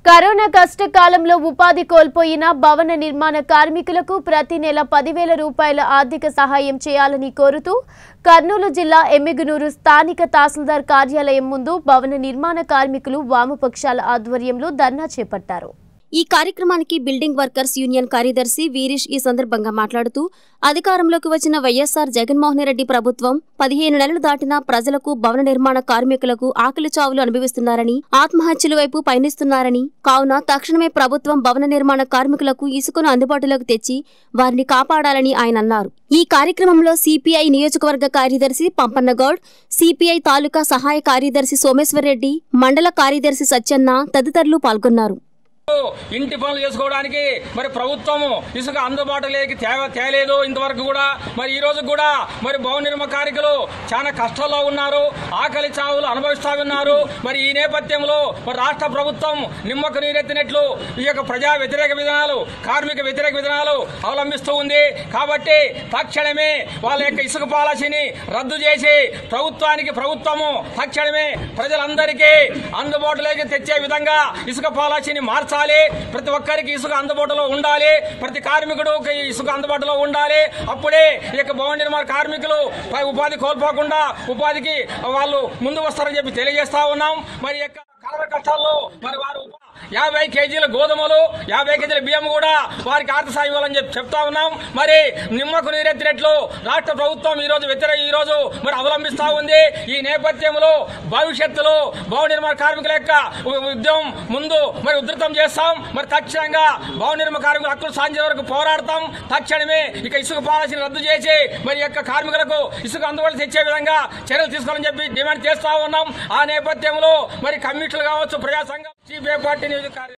corona కష్టకాలంలో ఉపాధి కోల్పోయిన భవన నిర్మాణ కార్మికులకు ప్రతి నెల పదివేల రూపాయల ఆర్థిక సహాయం చేయాలని కోరుతూ కర్నూలు జిల్లా ఎమ్మిగునూరు స్థానిక తహసీల్దార్ కార్యాలయం ముందు భవన నిర్మాణ కార్మికులు వామపక్షాల ఆధ్వర్యంలో ధర్నా చేపట్టారు ఈ కార్యక్రమానికి బిల్డింగ్ వర్కర్స్ యూనియన్ కార్యదర్శి వీరిష్ ఈ సందర్భంగా మాట్లాడుతూ అధికారంలోకి వచ్చిన వైఎస్ఆర్ జగన్మోహన్ రెడ్డి ప్రభుత్వం పదిహేను నెలలు దాటినా ప్రజలకు భవన నిర్మాణ కార్మికులకు ఆకలి చావులు అనుభవిస్తున్నారని ఆత్మహత్యల వైపు పయనిస్తున్నారని కావున తక్షణమే ప్రభుత్వం భవన నిర్మాణ కార్మికులకు ఇసుకను అందుబాటులోకి తెచ్చి వారిని కాపాడాలని ఆయన అన్నారు ఈ కార్యక్రమంలో సిపిఐ నియోజకవర్గ కార్యదర్శి పంపన్నగౌడ్ సిపిఐ తాలూకా సహాయ కార్యదర్శి సోమేశ్వరరెడ్డి మండల కార్యదర్శి సత్యన్న తదితరులు పాల్గొన్నారు ఇంటి పనులు చేసుకోవడానికి మరి ప్రభుత్వం ఇసుక అందుబాటులోకి తేవ తేలేదు ఇంతవరకు కూడా మరి ఈ రోజు కూడా మరి భవన నిర్మాణ కార్మికులు చాలా కష్టాల్లో ఉన్నారు ఆకలి చావులు అనుభవిస్తా ఉన్నారు మరి ఈ నేపథ్యంలో మరి రాష్ట్ర ప్రభుత్వం నిమ్మకు నీరెత్తినట్లు ఈ యొక్క ప్రజా వ్యతిరేక విధానాలు కార్మిక వ్యతిరేక విధానాలు అవలంబిస్తూ ఉంది కాబట్టి తక్షణమే వాళ్ళ యొక్క ఇసుక పాలసీని రద్దు చేసి ప్రభుత్వానికి ప్రభుత్వము తక్షణమే ప్రజలందరికీ అందుబాటులోకి తెచ్చే విధంగా ఇసుక పాలసీని మార్చాలి ప్రతి ఒక్కరికి ఇసుక అందుబాటులో ఉండాలి ప్రతి కార్మికుడు ఇసుక అందుబాటులో ఉండాలి అప్పుడే ఈ యొక్క భవన నిర్మాణ కార్మికులు పై ఉపాధి కోల్పోకుండా ఉపాధికి వాళ్ళు ముందు వస్తారని చెప్పి తెలియజేస్తా ఉన్నాం మరి ఈ యొక్క కలవ కష్టాల్లో మరి వారు యాభై కేజీల గోధుమలు యాభై కేజీల బియ్యం కూడా వారికి ఆర్థిక సాయం ఇవ్వాలని చెప్పి చెప్తా ఉన్నాం మరి నిమ్మకు నీరెత్తినట్లు రాష్ట్ర ప్రభుత్వం ఈ రోజు వ్యతిరేక ఈ రోజు మరి అవలంబిస్తా ఉంది ఈ నేపథ్యంలో భవిష్యత్తులో భవన నిర్మాణ కార్మికుల యొక్క ఉద్యమం ముందు మరి ఉధృతం చేస్తాం మరి తక్షణంగా భవన నిర్మాణ కార్మికుల హక్కులు సాధించే వరకు పోరాడతాం తక్షణమే ఇక ఇసుక పాలసీని రద్దు చేసి మరి ఈ యొక్క కార్మికులకు ఇసుక అందుబాటు తెచ్చే విధంగా చర్యలు తీసుకోవాలని చెప్పి డిమాండ్ చేస్తా ఉన్నాం ఆ నేపథ్యంలో మరి కమిషన్లు కావచ్చు ప్రజా సంఘం సిపిఐ పార్టీ నియోజక కార్య-